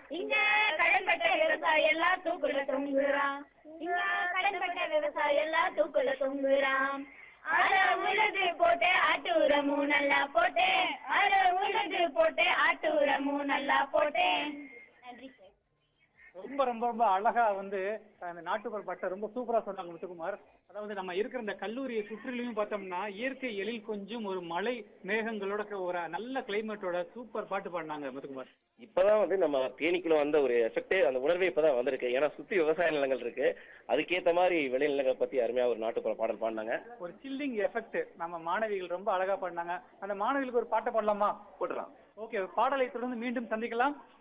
இங்க கடன்பட்ட விவசாயி எல்லாம் தூக்குல தொங்குறான் இங்க கடன்பட்ட விவசாயி எல்லாம் தூக்குல தொங்குறான் அட உழுது போட்டு ஆட்டு உரமும் நல்லா போட்டேன் அட உழுது போட்டு ஆட்டு உரமும் நல்லா போட்டேன் நன்றி சார் ரொம்ப ரொம்ப ரொம்ப அழகா வந்து அந்த நாட்டுப்புற பாட்டை ரொம்ப சூப்பரா சொன்னாங்க முத்துக்குமார் அதாவது நம்ம இருக்கிற இந்த கல்லூரியை சுற்றிலையும் பார்த்தோம்னா இயற்கை எழில் கொஞ்சம் ஒரு மலை மேகங்களோட ஒரு நல்ல கிளைமேட்டோட சூப்பர் பாட்டு பாடினாங்க முத்துக்குமார் இப்பதான் வந்து நம்ம தேனிக்குள்ள வந்த ஒரு எஃபெக்டே அந்த உணர்வே இப்பதான் வந்திருக்கு ஏன்னா சுத்தி விவசாய நிலங்கள் இருக்கு அதுக்கேத்த மாதிரி விளைநிலங்கள் பத்தி அருமையா ஒரு நாட்டுப்புற பாடல் பாடினாங்க ஒரு சில்லிங் எஃபெக்ட் நம்ம மாணவிகள் ரொம்ப அழகா பாடினாங்க அந்த மாணவிகளுக்கு ஒரு பாட்டை பாடலாமா போட்டுறான் ஓகே பாடலை தொடர்ந்து மீண்டும் சந்திக்கலாம்